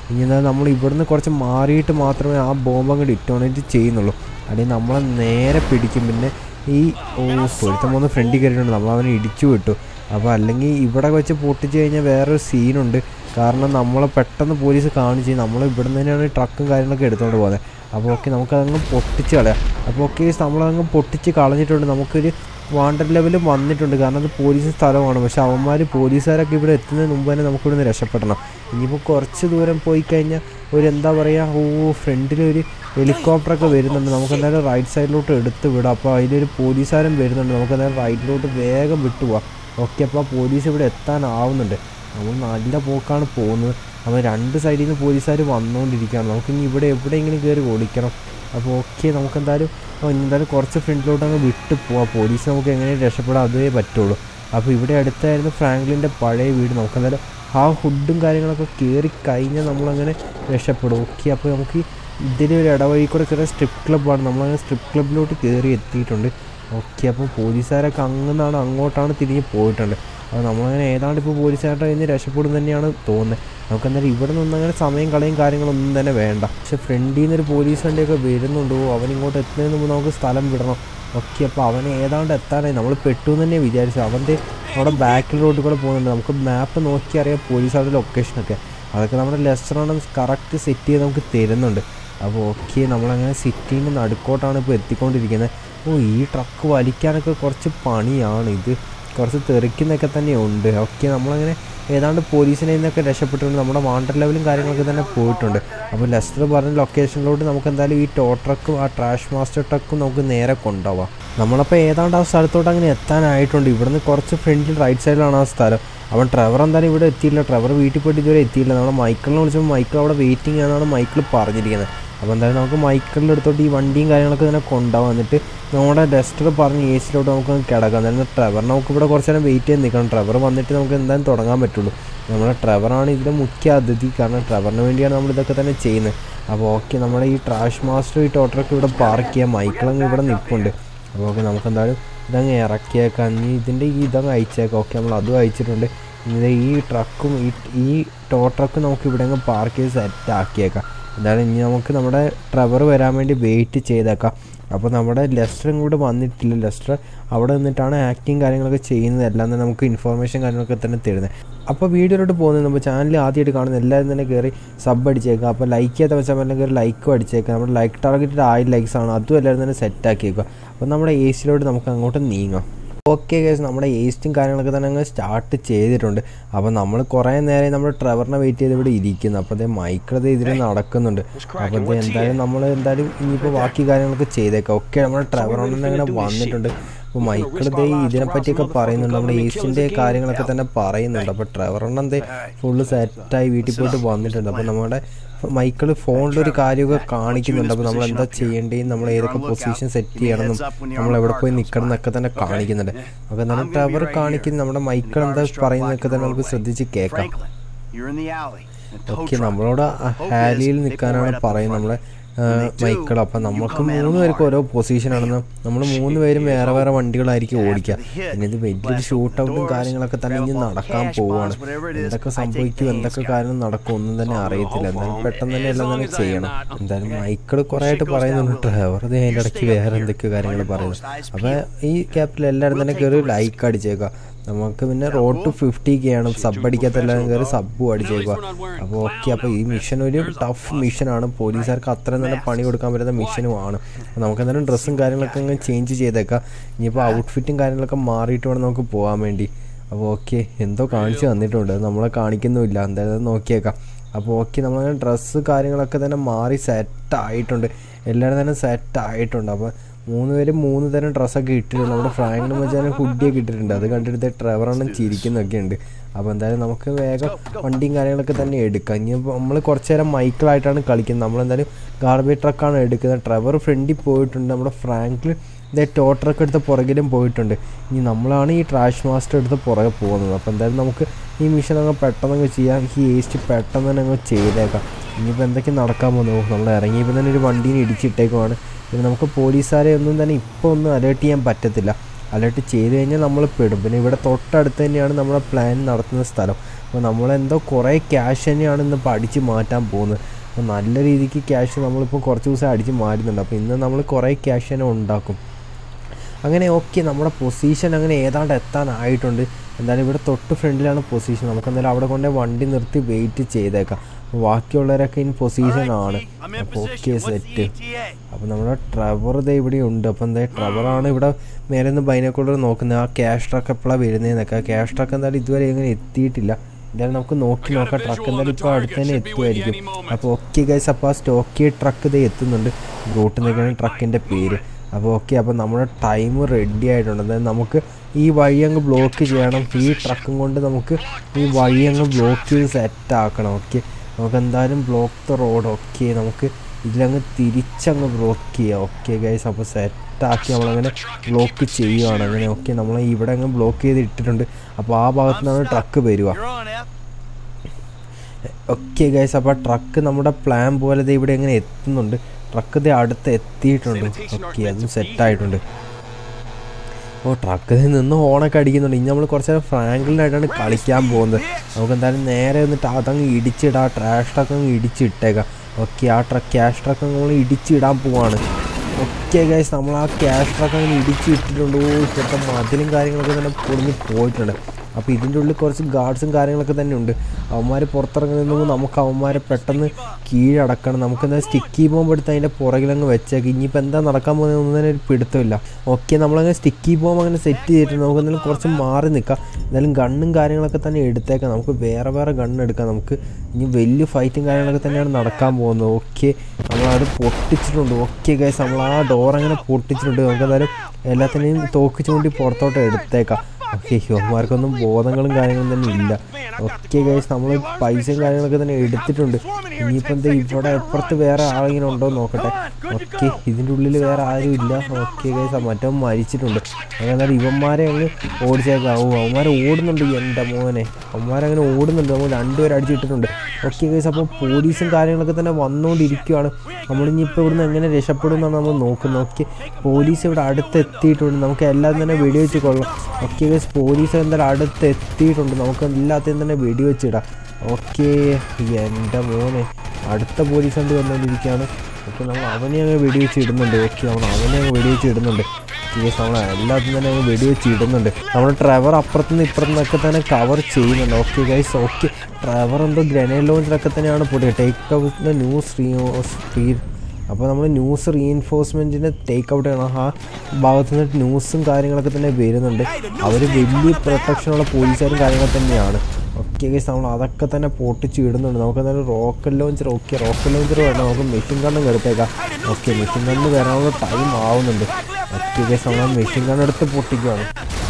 ഇനി എന്നാൽ നമ്മൾ ഇവിടുന്ന് കുറച്ച് മാറിയിട്ട് മാത്രമേ ആ ബോംബ് അങ്ങോട്ട് ഇറ്റോണേറ്റ് ചെയ്യുന്നുള്ളൂ അല്ലെങ്കിൽ നമ്മളെ നേരെ പിടിക്കും പിന്നെ ഈ ഓ പൊരുത്തം വന്ന് ഫ്രണ്ടിൽ കയറിയിട്ടുണ്ട് നമ്മൾ അവനെ ഇടിച്ചു വിട്ടു അപ്പോൾ അല്ലെങ്കിൽ ഇവിടെ വെച്ച് പൊട്ടിച്ച് കഴിഞ്ഞാൽ വേറൊരു സീനുണ്ട് കാരണം നമ്മളെ പെട്ടെന്ന് പോലീസ് കാണിച്ച് നമ്മൾ ഇവിടെ തന്നെയാണ് ട്രക്കും കാര്യങ്ങളൊക്കെ എടുത്തുകൊണ്ട് പോകുന്നത് അപ്പോൾ ഓക്കെ നമുക്കതങ്ങ് പൊട്ടിച്ച് കളയാം അപ്പോൾ ഓക്കെ നമ്മളതങ്ങ് പൊട്ടിച്ച് കളഞ്ഞിട്ടുണ്ട് നമുക്കൊരു വാണ്ടർ ലെവൽ വന്നിട്ടുണ്ട് കാരണം അത് പോലീസ് സ്ഥലമാണ് പക്ഷെ അവന്മാർ പോലീസുകാരൊക്കെ ഇവിടെ എത്തുന്നതിന് മുമ്പ് തന്നെ നമുക്കിവിടുന്ന് രക്ഷപ്പെടണം ഇനിയിപ്പോൾ കുറച്ച് ദൂരം പോയി കഴിഞ്ഞാൽ ഒരു എന്താ പറയുക ഓ ഫ്രണ്ടിൽ ഒരു ഹെലികോപ്റ്ററൊക്കെ വരുന്നുണ്ട് നമുക്ക് എന്തായാലും റൈറ്റ് സൈഡിലോട്ട് എടുത്ത് വിടാം അപ്പോൾ അതിലൊരു പോലീസുകാരൻ വരുന്നുണ്ട് നമുക്ക് എന്തായാലും റൈറ്റിലോട്ട് വേഗം വിട്ടുപോവാം ഓക്കെ അപ്പോൾ പോലീസ് ഇവിടെ എത്താനാവുന്നുണ്ട് നമ്മൾ നല്ല പോക്കാണ് പോകുന്നത് അപ്പോൾ രണ്ട് സൈഡിൽ നിന്ന് പോലീസുകാർ വന്നുകൊണ്ടിരിക്കുകയാണ് നമുക്കിനി ഇവിടെ എവിടെയെങ്കിലും കയറി ഓടിക്കണം അപ്പോൾ ഓക്കെ നമുക്ക് എന്തായാലും എന്തായാലും കുറച്ച് ഫ്രണ്ടിലോട്ട് അങ്ങ് വിട്ട് പോവാം പോലീസ് നമുക്ക് എങ്ങനെ രക്ഷപ്പെടാൻ അതേ പറ്റുള്ളൂ അപ്പോൾ ഇവിടെ അടുത്തായിരുന്നു ഫ്രാങ്ക്ലിൻ്റെ പഴയ വീട് നമുക്ക് എന്തായാലും ആ ഹുഡും കാര്യങ്ങളൊക്കെ കയറി കഴിഞ്ഞാൽ നമ്മളങ്ങനെ രക്ഷപ്പെടും ഓക്കെ അപ്പോൾ നമുക്ക് ഇതിലെ ഒരു ഇടവഴി കൂടെ കയറിയ സ്ട്രിപ്പ് ക്ലബ്ബാണ് നമ്മളങ്ങനെ സ്ട്രിപ്പ് ക്ലബ്ബിലോട്ട് കയറി എത്തിയിട്ടുണ്ട് ഓക്കെ അപ്പോൾ പോലീസുകാരൊക്കെ അങ്ങനാണ് അങ്ങോട്ടാണ് തിരിഞ്ഞ് പോയിട്ടുണ്ട് അപ്പോൾ നമ്മളങ്ങനെ ഏതാണ്ട് ഇപ്പോൾ പോലീസുകാരുടെ കയ്യിൽ നിന്ന് രക്ഷപ്പെടും തന്നെയാണ് തോന്നുന്നത് നമുക്ക് എന്തായാലും ഇവിടെ നിന്ന് അങ്ങനെ സമയം കളയും കാര്യങ്ങളൊന്നും തന്നെ വേണ്ട പക്ഷെ ഫ്രണ്ടിൽ നിന്നൊരു പോലീസ് വണ്ടിയൊക്കെ വരുന്നുണ്ടോ അവൻ ഇങ്ങോട്ട് എത്തുന്നതിന് മുമ്പ് നമുക്ക് സ്ഥലം വിടണം ഓക്കെ അപ്പോൾ അവൻ ഏതാണ്ട് എത്താനായി നമ്മൾ പെട്ടു എന്ന് തന്നെ വിചാരിച്ചു അവൻ്റെ അവിടെ ബാക്കിൽ റോഡിൽ കൂടെ പോകുന്നുണ്ട് നമുക്ക് മാപ്പ് നോക്കി അറിയാം പോലീസുകാരുടെ ലൊക്കേഷനൊക്കെ അതൊക്കെ നമ്മുടെ ലെസ്റ്ററാണ് കറക്റ്റ് സെറ്റ് ചെയ്ത് നമുക്ക് തരുന്നുണ്ട് അപ്പോൾ ഓക്കെ നമ്മളങ്ങനെ സിറ്റീൻ്റെ നടുക്കോട്ടാണ് ഇപ്പോൾ എത്തിക്കൊണ്ടിരിക്കുന്നത് ഓ ഈ ട്രക്ക് വലിക്കാനൊക്കെ കുറച്ച് പണിയാണ് ഇത് കുറച്ച് തെറിക്കുന്നൊക്കെ തന്നെ ഉണ്ട് ഓക്കെ നമ്മളങ്ങനെ ഏതാണ്ട് പോലീസിനെ നിന്നൊക്കെ രക്ഷപ്പെട്ടിട്ടുണ്ട് നമ്മുടെ വാണ്ടർ ലെവലും കാര്യങ്ങളൊക്കെ തന്നെ പോയിട്ടുണ്ട് അപ്പോൾ ലെസ്റ്റർ പറഞ്ഞ ലൊക്കേഷനിലോട്ട് നമുക്ക് എന്തായാലും ഈ ടോ ട്രക്കും ആ ട്രാഷ് മാസ്റ്റർ ട്രക്കും നമുക്ക് നേരെ കൊണ്ടുപോവാം നമ്മളപ്പോൾ ഏതാണ്ട് ആ സ്ഥലത്തോട്ട് അങ്ങനെ എത്താനായിട്ടുണ്ട് ഇവിടുന്ന് കുറച്ച് ഫ്രണ്ടിൽ റൈറ്റ് സൈഡിലാണ് ആ സ്ഥലം അവൻ ട്രെവർ എന്തായാലും ഇവിടെ എത്തിയില്ല ട്രെവർ വീട്ടിൽ പോയിട്ട് ഇതുവരെ എത്തിയില്ല നമ്മുടെ മൈക്കിളിനെ വിളിച്ചപ്പോൾ മൈക്കിൾ അവിടെ വെയിറ്റിംഗ് ആണെന്നാണ് മൈക്കിൾ പറഞ്ഞിരിക്കുന്നത് അപ്പോൾ എന്തായാലും നമുക്ക് മൈക്കിളിൻ്റെ അടുത്തോട്ട് ഈ വണ്ടിയും കാര്യങ്ങളൊക്കെ തന്നെ കൊണ്ടുപോകാം എന്നിട്ട് നമ്മുടെ ഡസ്റ്റർ പറഞ്ഞ് എ സിയിലോട്ട് നമുക്ക് കിടക്കാം എന്തായാലും ട്രെവർ നമുക്ക് ഇവിടെ കുറച്ച് നേരം വെയിറ്റ് ചെയ്ത് നിൽക്കണം ട്രെവർ വന്നിട്ട് നമുക്ക് എന്തായാലും തുടങ്ങാൻ പറ്റുള്ളൂ നമ്മുടെ ട്രെവറാണ് ഇതിൻ്റെ മുഖ്യ അതിഥി കാരണം ട്രെവറിന് വേണ്ടിയാണ് നമ്മൾ ഇതൊക്കെ തന്നെ ചെയ്യുന്നത് അപ്പോൾ ഓക്കെ നമ്മുടെ ഈ ട്രാഷ് മാസ്റ്റർ ഈ ടോട്ടറൊക്കെ ഇവിടെ പാർക്ക് ചെയ്യാം മൈക്കിളങ്ങ് ഇവിടെ നിൽപ്പുണ്ട് അപ്പോൾ ഓക്കെ നമുക്ക് എന്തായാലും ഇതങ്ങ് ഇറക്കിയേക്കാം നീ ഇതിൻ്റെ ഈ ഇതങ്ങ് അയച്ചേക്കാം ഓക്കെ നമ്മൾ അതും അയച്ചിട്ടുണ്ട് ഇനി ഈ ട്രക്കും ഈ ഈ ടോ ട്രക്കും നമുക്ക് ഇവിടെ അങ്ങ് പാർക്ക് ചെയ്ത് സെറ്റ് ആക്കിയേക്കാം എന്തായാലും ഇനി നമുക്ക് നമ്മുടെ ട്രവർ വരാൻ വേണ്ടി വെയിറ്റ് ചെയ്തേക്കാം അപ്പോൾ നമ്മുടെ ലെസ്റ്റർ ഇങ്ങോട്ട് വന്നിട്ടില്ല ലെസ്റ്റർ അവിടെ നിന്നിട്ടാണ് ആക്ടിങ് കാര്യങ്ങളൊക്കെ ചെയ്യുന്നത് എല്ലാം തന്നെ നമുക്ക് ഇൻഫോർമേഷൻ കാര്യങ്ങളൊക്കെ തന്നെ തരുന്നത് അപ്പോൾ വീഡിയോയിലോട്ട് പോകുന്നത് നമ്മൾ ചാനൽ ആദ്യമായിട്ട് കാണുന്ന എല്ലാവരും തന്നെ കയറി സബ് അടിച്ചേക്കുക അപ്പോൾ ലൈക്ക് ചെയ്യാത്ത വെച്ചാൽ പറ്റുന്ന കയറി ലൈക്കും അടിച്ചേക്കുക നമ്മുടെ ലൈക്ക് ടാർഗറ്റ് ആയിരം ലൈക്സ് ആണ് അതും എല്ലാവരും തന്നെ സെറ്റ് ആക്കിയേക്കുക അപ്പോൾ നമ്മുടെ എ സിയിലോട്ട് നമുക്ക് അങ്ങോട്ട് നീങ്ങാം ഓക്കെ കേസ് നമ്മുടെ ഏസ്റ്റും കാര്യങ്ങളൊക്കെ തന്നെ അങ്ങ് സ്റ്റാർട്ട് ചെയ്തിട്ടുണ്ട് അപ്പോൾ നമ്മൾ കുറേ നേരം നമ്മുടെ ട്രെവറിനെ വെയിറ്റ് ചെയ്ത് ഇവിടെ ഇരിക്കുന്നു അപ്പോൾ അതേ മൈക്കിളത് ഇതിൽ നടക്കുന്നുണ്ട് അപ്പോൾ ഇത് എന്തായാലും നമ്മൾ എന്തായാലും ഇനിയിപ്പോൾ ബാക്കി കാര്യങ്ങളൊക്കെ ചെയ്തേക്കാം ഓക്കെ നമ്മുടെ ട്രെവറോണിന് അങ്ങനെ വന്നിട്ടുണ്ട് അപ്പോൾ മൈക്കിൾ ദേ ഇതിനെപ്പറ്റിയൊക്കെ പറയുന്നുണ്ട് നമ്മുടെ ഏസ്റ്റിൻ്റെ കാര്യങ്ങളൊക്കെ തന്നെ പറയുന്നുണ്ട് അപ്പോൾ ട്രെവറോണ് എന്തേ ഫുള്ള് സെറ്റായി വീട്ടിൽ പോയിട്ട് വന്നിട്ടുണ്ട് അപ്പോൾ നമ്മുടെ മൈക്കിൾ ഫോണിലൊരു കാര്യമൊക്കെ കാണിക്കുന്നുണ്ട് അപ്പോൾ നമ്മൾ എന്താ ചെയ്യേണ്ടത് നമ്മൾ ഏതൊക്കെ പൊസിഷൻ സെറ്റ് ചെയ്യണമെന്നും നമ്മൾ എവിടെ പോയി നിൽക്കണം എന്നൊക്കെ തന്നെ കാണിക്കുന്നുണ്ട് അപ്പോൾ എന്തായാലും ടവർ കാണിക്കുന്ന നമ്മുടെ മൈക്കിൾ എന്താ പറയുന്നതൊക്കെ തന്നെ നമുക്ക് ശ്രദ്ധിച്ച് കേൾക്കാം ഓക്കെ നമ്മളോട് ഹാലിയിൽ നിൽക്കാനാണ് പറയുന്നത് നമ്മളെ മൈക്കിൾ അപ്പം നമുക്ക് മൂന്ന് പേർക്ക് ഓരോ പൊസിഷനാണെന്ന് നമ്മൾ മൂന്ന് പേരും വേറെ വേറെ വണ്ടികളായിരിക്കും ഓടിക്കുക പിന്നെ ഇത് വലിയൊരു ഷൂട്ട് ഔട്ടും കാര്യങ്ങളൊക്കെ തന്നെ ഇനി നടക്കാൻ പോവുകയാണ് എന്തൊക്കെ സംഭവിക്കും എന്തൊക്കെ കാര്യം നടക്കും ഒന്നും തന്നെ അറിയത്തില്ല എന്തായാലും പെട്ടെന്ന് തന്നെ എല്ലാം തന്നെ ചെയ്യണം എന്തായാലും മൈക്കിൾ കുറേ ആയിട്ട് പറയുന്നുണ്ട് ഡ്രൈവർ അതിൻ്റെ ഇടയ്ക്ക് വേറെ എന്തൊക്കെയോ കാര്യങ്ങൾ പറയുന്നു അപ്പോൾ ഈ ക്യാപ്പിൽ എല്ലാവരും തന്നെ കയറി ലൈക്ക് അടിച്ചേക്കാം നമുക്ക് പിന്നെ റോഡ് ടു ഫിഫ്റ്റി കെ ആണ് സബ് അടിക്കാത്ത എല്ലാവരും കയറി സബ്ബും അടിച്ചേക്കുക അപ്പോൾ ഓക്കെ അപ്പോൾ ഈ മിഷൻ ഒരു ടഫ് മിഷനാണ് പോലീസുകാർക്ക് അത്രയും തന്നെ പണി കൊടുക്കാൻ പറ്റുന്ന മിഷനുമാണ് അപ്പോൾ നമുക്ക് എന്തായാലും ഡ്രസ്സും കാര്യങ്ങളൊക്കെ അങ്ങ് ചേഞ്ച് ചെയ്തേക്കാം ഇനിയിപ്പോൾ ഔട്ട്ഫിറ്റും കാര്യങ്ങളൊക്കെ മാറിയിട്ട് വേണം നമുക്ക് പോകാൻ വേണ്ടി അപ്പോൾ ഓക്കെ എന്തോ കാണിച്ചു തന്നിട്ടുണ്ട് അത് നമ്മളെ കാണിക്കുന്നുമില്ല എന്തായാലും നോക്കിയേക്കാം അപ്പോൾ ഓക്കെ നമ്മളങ്ങനെ ഡ്രസ്സ് കാര്യങ്ങളൊക്കെ തന്നെ മാറി സെറ്റ് ആയിട്ടുണ്ട് എല്ലാവരും തന്നെ സെറ്റ് ആയിട്ടുണ്ട് അപ്പോൾ മൂന്ന് പേരും മൂന്ന് തരം ഡ്രസ്സൊക്കെ ഇട്ടിട്ടുണ്ട് നമ്മുടെ ഫ്രാങ്കിന് മച്ചാനും ഹുഡിയൊക്കെ ഇട്ടിട്ടുണ്ട് അത് കണ്ടിട്ട് ഡ്രൈവറെണ്ണം ചിരിക്കുന്നൊക്കെ ഉണ്ട് അപ്പോൾ എന്തായാലും നമുക്ക് വേഗം വണ്ടിയും കാര്യങ്ങളൊക്കെ തന്നെ എടുക്കാം ഇനി നമ്മൾ കുറച്ച് നേരം മൈക്കിളായിട്ടാണ് കളിക്കുന്നത് നമ്മളെന്തായാലും ഗാർബേജ് ട്രക്കാണ് എടുക്കുന്നത് ട്രവർ ഫ്രണ്ടിൽ പോയിട്ടുണ്ട് നമ്മുടെ ഫ്രാങ്കിൽ ഇതേ ടോ ട്രക്ക് എടുത്ത് പുറകിലും പോയിട്ടുണ്ട് ഇനി നമ്മളാണ് ഈ ട്രാഷ് മാസ്റ്റർ എടുത്ത് പുറകെ പോകുന്നത് അപ്പോൾ എന്തായാലും നമുക്ക് ഈ മിഷൻ അങ്ങ് പെട്ടെന്ന് അങ്ങ് ചെയ്യാം ഈ വേസ്റ്റ് പെട്ടെന്ന് തന്നെ അങ്ങ് ചെയ്തേക്കാം ഇനിയിപ്പോൾ എന്തൊക്കെ നടക്കാൻ പോകുന്നു നമ്മൾ ഇറങ്ങിയപ്പോൾ തന്നെ ഒരു വണ്ടീനെ ഇടിച്ചിട്ടേക്കുവാണ് പിന്നെ നമുക്ക് പോലീസുകാരെ ഒന്നും തന്നെ ഇപ്പോൾ ഒന്നും അലേർട്ട് ചെയ്യാൻ പറ്റത്തില്ല അലേർട്ട് ചെയ്ത് കഴിഞ്ഞാൽ നമ്മൾ പെടും പിന്നെ ഇവിടെ തൊട്ടടുത്ത് തന്നെയാണ് നമ്മുടെ പ്ലാൻ നടത്തുന്ന സ്ഥലം അപ്പോൾ നമ്മളെന്തോ കുറേ ക്യാഷ് തന്നെയാണ് ഇന്ന് ഇപ്പോൾ അടിച്ച് മാറ്റാൻ പോകുന്നത് അപ്പോൾ നല്ല രീതിക്ക് ക്യാഷ് നമ്മളിപ്പോൾ കുറച്ച് ദിവസം അടിച്ച് മാറ്റുന്നുണ്ട് അപ്പോൾ ഇന്ന് നമ്മൾ കുറേ ക്യാഷ് തന്നെ ഉണ്ടാക്കും അങ്ങനെ ഓക്കെ നമ്മുടെ പൊസിഷൻ അങ്ങനെ ഏതാണ്ട് എത്താനായിട്ടുണ്ട് എന്തായാലും ഇവിടെ തൊട്ട് ഫ്രണ്ടിലാണ് പൊസിഷൻ നമുക്ക് എന്തായാലും അവിടെ കൊണ്ട് വണ്ടി നിർത്തി വെയിറ്റ് ചെയ്തേക്കാം അപ്പോൾ ബാക്കിയുള്ളവരൊക്കെ ഇൻ പൊസിഷൻ ആണ് അപ്പോൾ ഓക്കെ സെറ്റ് അപ്പോൾ നമ്മുടെ ട്രവർ ദേ ഇവിടെ ഉണ്ട് അപ്പോൾ എന്താ ട്രവറാണ് ഇവിടെ മേലെ നിന്ന് ബൈനക്കുള്ളവർ നോക്കുന്നത് ആ ക്യാഷ് ട്രക്ക് എപ്പോഴാണ് വരുന്നതെന്നൊക്കെ ആ ക്യാഷ് ട്രക്ക് എന്തായാലും ഇതുവരെ ഇങ്ങനെ എത്തിയിട്ടില്ല എന്തായാലും നമുക്ക് നോക്കി നോക്കാം ട്രക്ക് എന്തായാലും ഇപ്പോൾ അടുത്ത് തന്നെ എത്തുമായിരിക്കും അപ്പോൾ ഓക്കെ ഗൈസ് അപ്പോൾ ആ സ്റ്റോക്കി ട്രക്ക് ഇത് എത്തുന്നുണ്ട് റൂട്ട് നിൽക്കുന്ന ട്രക്കിൻ്റെ പേര് അപ്പോൾ ഓക്കെ അപ്പോൾ നമ്മുടെ ടൈം റെഡി ആയിട്ടുണ്ട് അതായത് നമുക്ക് ഈ വഴി അങ്ങ് ബ്ലോക്ക് ചെയ്യണം ഈ ട്രക്കും കൊണ്ട് നമുക്ക് ഈ വഴി അങ്ങ് ബ്ലോക്ക് ചെയ്ത് സെറ്റ് ആക്കണം ഓക്കെ നമുക്ക് എന്തായാലും ബ്ലോക്ക് ദ റോഡ് ഓക്കെ നമുക്ക് ഇതിലങ്ങ് തിരിച്ചങ്ങ് ബ്ലോക്ക് ചെയ്യാം ഓക്കെ ഗൈസ് അപ്പോൾ സെറ്റാക്കി നമ്മളങ്ങനെ ബ്ലോക്ക് ചെയ്യുകയാണ് അങ്ങനെ ഓക്കെ നമ്മൾ ഇവിടെ അങ്ങ് ബ്ലോക്ക് ചെയ്ത് ഇട്ടിട്ടുണ്ട് അപ്പോൾ ആ ഭാഗത്തു നിന്നാണ് ട്രക്ക് വരിക ഓക്കെ ഗൈസ് അപ്പോൾ ട്രക്ക് നമ്മുടെ പ്ലാൻ പോലെ ദേ ഇവിടെ എങ്ങനെ എത്തുന്നുണ്ട് ട്രക്ക് ഇത് അടുത്ത് എത്തിയിട്ടുണ്ട് ഓക്കെ അതും സെറ്റായിട്ടുണ്ട് ഓ ട്രക്കിൽ നിന്ന് ഹോണൊക്കെ അടിക്കുന്നുണ്ട് ഇനി നമ്മൾ കുറച്ച് നേരം ഫ്രാങ്കിളിനായിട്ടാണ് കളിക്കാൻ പോകുന്നത് നമുക്ക് എന്തായാലും നേരെ വന്നിട്ട് അതങ്ങ് ഇടിച്ചിടാം ട്രാഷ് ട്രക്ക് അങ്ങ് ഇടിച്ചിട്ടേക്കാം ഓക്കെ ആ ട്രക്ക് ക്യാഷ് ട്രക്ക് നമ്മൾ ഇടിച്ചിടാൻ പോവാണ് ഓക്കെ ഗൈസ് നമ്മൾ ആ ക്യാഷ് ട്രക്ക് അങ്ങനെ ഇടിച്ചിട്ടിട്ടുണ്ട് ഓ ഇപ്പോഴത്തെ മതിലും കാര്യങ്ങളൊക്കെ തന്നെ പൊളിഞ്ഞ് പോയിട്ടുണ്ട് അപ്പോൾ ഇതിൻ്റെ ഉള്ളിൽ കുറച്ച് ഗാർഡ്സും കാര്യങ്ങളൊക്കെ തന്നെ ഉണ്ട് അവന്മാർ പുറത്തിറങ്ങുമ്പോൾ നമുക്ക് അവന്മാരെ പെട്ടെന്ന് കീഴടക്കണം നമുക്ക് എന്താ സ്റ്റിക്കി ബോംബ് എടുത്ത് അതിൻ്റെ പുറകിലങ്ങ് വെച്ചേക്ക് ഇനിയിപ്പോൾ എന്താ നടക്കാൻ പോകുന്നത് ഒന്നും തന്നെ ഒരു പിടുത്തമില്ല ഓക്കെ നമ്മളങ്ങനെ സ്റ്റിക്കി ബോംബ് അങ്ങനെ സെറ്റ് ചെയ്തിട്ടുണ്ട് നമുക്ക് എന്തായാലും കുറച്ച് മാറി നിൽക്കാം എന്തായാലും ഗണ്ണും കാര്യങ്ങളൊക്കെ തന്നെ എടുത്തേക്കാം നമുക്ക് വേറെ വേറെ ഗണ്ണ് എടുക്കാം നമുക്ക് ഇനി വലിയ ഫൈറ്റും കാര്യങ്ങളൊക്കെ തന്നെയാണ് നടക്കാൻ പോകുന്നത് ഓക്കെ നമ്മളത് പൊട്ടിച്ചിട്ടുണ്ട് ഓക്കെ ഗൈസ് നമ്മൾ ആ ഡോർ അങ്ങനെ പൊട്ടിച്ചിട്ടുണ്ട് നമുക്ക് എന്തായാലും എല്ലാത്തിനെയും തോക്ക് ചൂണ്ടി പുറത്തോട്ട് എടുത്തേക്കാം ഓക്കെ യുവന്മാർക്കൊന്നും ബോധങ്ങളും കാര്യങ്ങളും തന്നെ ഇല്ല ഓക്കെ ഗൈസ് നമ്മൾ പൈസയും കാര്യങ്ങളൊക്കെ തന്നെ എടുത്തിട്ടുണ്ട് ഇനിയിപ്പോൾ എന്താ ഇവിടെ അപ്പുറത്ത് വേറെ ആരെങ്കിലും ഉണ്ടോ എന്ന് നോക്കട്ടെ ഓക്കെ ഇതിൻ്റെ ഉള്ളിൽ വേറെ ആരും ഇല്ല ഓക്കെ ഗൈസ് മറ്റവൻ മരിച്ചിട്ടുണ്ട് അങ്ങനെ ഇവന്മാരെ അങ്ങ് ഓടിച്ചേക്കാം ഓ അവന്മാർ ഓടുന്നുണ്ട് എൻ്റെ മോനെ അവന്മാരങ്ങനെ ഓടുന്നുണ്ട് നമ്മൾ രണ്ടുപേരും അടിച്ചിട്ടിട്ടുണ്ട് ഓക്കെ ഗൈസ് അപ്പോൾ പോലീസും കാര്യങ്ങളൊക്കെ തന്നെ വന്നുകൊണ്ടിരിക്കുകയാണ് നമ്മളിനിപ്പോൾ ഇവിടുന്ന് എങ്ങനെ രക്ഷപ്പെടും എന്നാണ് നമ്മൾ നോക്കുന്നത് ഓക്കെ പോലീസ് ഇവിടെ അടുത്ത് എത്തിയിട്ടുണ്ട് നമുക്ക് എല്ലാം തന്നെ വെടിവെച്ച് കൊള്ളാം ഓക്കെ ഗൈസ് പോലീസ് എന്തായാലും അടുത്ത് എത്തിയിട്ടുണ്ട് നമുക്ക് എല്ലാത്തിനും തന്നെ വെടിവെച്ചിടാം ഓക്കെ എൻ്റെ മോനെ അടുത്ത പോലീസ് കണ്ട് വന്നുകൊണ്ടിരിക്കുകയാണ് ഓക്കെ നമ്മൾ അവനെ അങ്ങ് വെടിവെച്ച് ഇടുന്നുണ്ട് ഓക്കെ നമ്മൾ അവനെ അങ്ങ് വെടിവെച്ച് ഇടുന്നുണ്ട് കേസ് നമ്മൾ എല്ലാത്തിനും തന്നെ അങ്ങ് വെടിവെച്ച് ഇടുന്നുണ്ട് നമ്മൾ ട്രവർ അപ്പുറത്തുനിന്ന് ഇപ്പുറത്തുനിന്നൊക്കെ തന്നെ കവർ ചെയ്യുന്നുണ്ട് ഓക്കെ ഗൈസ് ഓക്കെ ട്രവർ എന്തോ ഗ്രനേഡ് ലോഞ്ചിലൊക്കെ തന്നെയാണ് പൊട്ടിയത് ടേക്ക് ഔട്ടിൻ്റെ ന്യൂസ് റീ അപ്പോൾ നമ്മൾ ന്യൂസ് റീഎൻഫോഴ്സ്മെൻറ്റിന് ടേക്ക് ഔട്ട് ചെയ്യണം ആ ഭാഗത്തു നിന്ന് ന്യൂസും കാര്യങ്ങളൊക്കെ തന്നെ വരുന്നുണ്ട് അവർ വലിയ പ്രൊട്ടക്ഷനുള്ള പോലീസുകാരും കാര്യങ്ങൾ തന്നെയാണ് ഓക്കെ ഗൈസ് നമ്മൾ അതൊക്കെ തന്നെ പൊട്ടിച്ച് ഇടുന്നുണ്ട് നമുക്ക് എന്തായാലും rocket launcher okay rocket launcher വേണം നമുക്ക് മെഷീൻ ഗണ്ണും എടുത്തേക്കാം ഓക്കെ മെഷീൻ ഗണ്ണ് വരാനുള്ള ടൈം ആവുന്നുണ്ട് ഓക്കെ ഗൈസ് നമ്മൾ മെഷീൻ ഗണ്ണ് എടുത്ത് പൊട്ടിക്കുവാണ്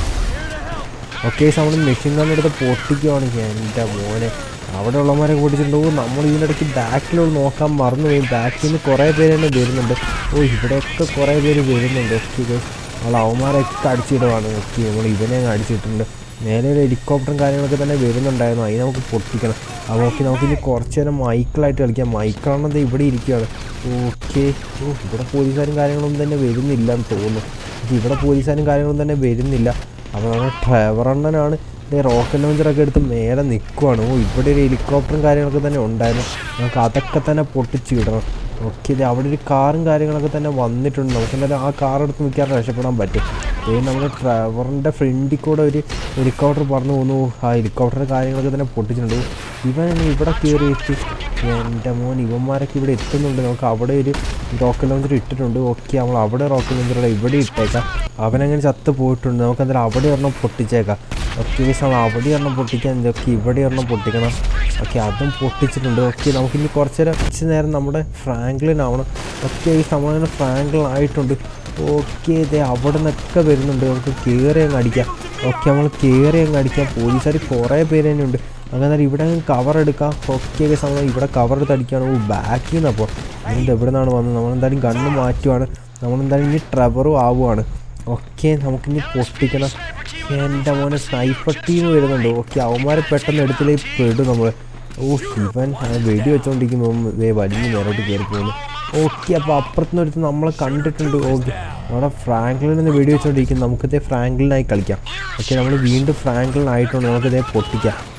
ഓക്കെ നമ്മൾ മെഷീൻ ഗണ്ണ് എടുത്ത് പൊട്ടിക്കുവാണ് എൻ്റെ മോനെ അവിടെ ഉള്ളവന്മാരെ പൊട്ടിച്ചിട്ടുണ്ടോ നമ്മൾ ഇതിനിടയ്ക്ക് ബാക്കിലുള്ള നോക്കാൻ മറന്നുപോയി ബാക്കിൽ നിന്ന് കുറേ പേര് തന്നെ വരുന്നുണ്ട് ഓ ഇവിടെയൊക്കെ കുറേ പേര് വരുന്നുണ്ട് ഓക്കെ നമ്മൾ അവന്മാരൊക്കെ അടിച്ചിടുവാണ് ഓക്കെ നമ്മൾ ഇവനെ അങ്ങ് അടിച്ചിട്ടുണ്ട് നേരെ ഒരു ഹെലികോപ്റ്ററും കാര്യങ്ങളൊക്കെ തന്നെ വരുന്നുണ്ടായിരുന്നു അതിന് നമുക്ക് പൊട്ടിക്കണം അപ്പോൾ ഓക്കെ നമുക്ക് ഇനി കുറച്ച് നേരം മൈക്കിളായിട്ട് കളിക്കാം മൈക്കിളാണെന്നത് ഇവിടെ ഇരിക്കുകയാണ് ഓക്കെ ഓ ഇവിടെ പോലീസുകാരും കാര്യങ്ങളൊന്നും തന്നെ വരുന്നില്ല എന്ന് തോന്നുന്നു ഇവിടെ പോലീസുകാരും കാര്യങ്ങളൊന്നും തന്നെ വരുന്നില്ല അപ്പോൾ നമ്മുടെ ഡ്രൈവറണ്ണനാണ് റോക്കറ്റ് ലോഞ്ചറൊക്കെ എടുത്ത് മേലെ നിൽക്കുവാണ് ഓ ഇവിടെ ഒരു ഹെലികോപ്റ്ററും കാര്യങ്ങളൊക്കെ തന്നെ ഉണ്ടായിരുന്നു നമുക്ക് അതൊക്കെ തന്നെ പൊട്ടിച്ചിടണം ഓക്കെ ഇത് അവിടെ ഒരു കാറും കാര്യങ്ങളൊക്കെ തന്നെ വന്നിട്ടുണ്ട് നമുക്ക് എന്തായാലും ആ കാർ എടുത്ത് മിക്കാറും രക്ഷപ്പെടാൻ പറ്റും ഇത് നമ്മുടെ ഡ്രൈവറിൻ്റെ ഫ്രണ്ടിൽ കൂടെ ഒരു ഹെലികോപ്റ്റർ പറഞ്ഞു പോകുന്നു ആ ഹെലികോപ്റ്ററിൻ്റെ കാര്യങ്ങളൊക്കെ തന്നെ പൊട്ടിച്ചിട്ടുണ്ട് ഇവൻ ഇവിടെ കയറി എത്തി എൻ്റെ മോൻ ഇവന്മാരൊക്കെ ഇവിടെ എത്തുന്നുണ്ട് നമുക്ക് അവിടെ ഒരു റോക്കറ്റ് ലോഞ്ചർ ഇട്ടിട്ടുണ്ട് ഓക്കെ നമ്മൾ അവിടെ റോക്കറ്റ് ലോഞ്ചറുടെ ഇവിടെ ഇട്ടേക്കാം അവനങ്ങനെ ചത്ത് പോയിട്ടുണ്ട് നമുക്ക് എന്തായാലും അവിടെ ഒരെണ്ണം പൊട്ടിച്ചേക്കാം ഓക്കെ നമ്മൾ അവിടെ ഒരെണ്ണം പൊട്ടിക്കാൻ ഓക്കെ ഇവിടെ ഒരെണ്ണം പൊട്ടിക്കണം ഓക്കെ അതും പൊട്ടിച്ചിട്ടുണ്ട് ഓക്കെ നമുക്കിനി കുറച്ച് നേരം കുറച്ച് നേരം നമ്മുടെ ഫ്രാങ്ക്ലിൻ ആവണം ഓക്കെ ഈ നമ്മളങ്ങനെ ഫ്രാങ്ക്ലിൻ ആയിട്ടുണ്ട് ഓക്കെ ഇതേ അവിടെ നിന്നൊക്കെ വരുന്നുണ്ട് നമുക്ക് കയറി അങ്ങ് അടിക്കാം ഓക്കെ നമ്മൾ കയറി അങ്ങ് അടിക്കാം പോലീസുകാർ കുറേ പേര് തന്നെ ഉണ്ട് അങ്ങനെ ഇവിടെ കവർ എടുക്കാം ഓക്കെ സമയം ഇവിടെ കവർ എടുത്ത് അടിക്കുകയാണ് ഓ ബാക്കിൽ നിന്ന് അപ്പോൾ അതുകൊണ്ട് എവിടെ നിന്നാണ് വന്നത് നമ്മളെന്തായാലും ഗണ്ണ് മാറ്റുവാണ് നമ്മളെന്തായാലും ഇനി ട്രവറും ആവുകയാണ് ഓക്കെ നമുക്കിനി പൊട്ടിക്കണം എൻ്റെ മോനെ സ്നൈപ്പർ ടീം വരുന്നുണ്ട് ഓക്കെ അവന്മാരെ പെട്ടെന്ന് എടുത്തിലേക്ക് പെടും നമ്മൾ ഓ ഇവൻ ആ വെടി വെച്ചുകൊണ്ടിരിക്കുമ്പോൾ വേ വലിയ നേരോട്ട് കയറി പോകുന്നു ഓക്കെ അപ്പോൾ അപ്പുറത്തുനിന്ന് ഒരുത്ത് നമ്മളെ കണ്ടിട്ടുണ്ട് ഓക്കെ നമ്മുടെ ഫ്രാങ്ക്ലിൻ നിന്ന് വെടി വെച്ചുകൊണ്ടിരിക്കും നമുക്കിതേ ഫ്രാങ്ക്ലിനായി കളിക്കാം ഓക്കെ നമ്മൾ വീണ്ടും ഫ്രാങ്ക്ലിൻ ആയിട്ടുണ്ട് നമുക്കിതേ പൊട്ടിക്കാം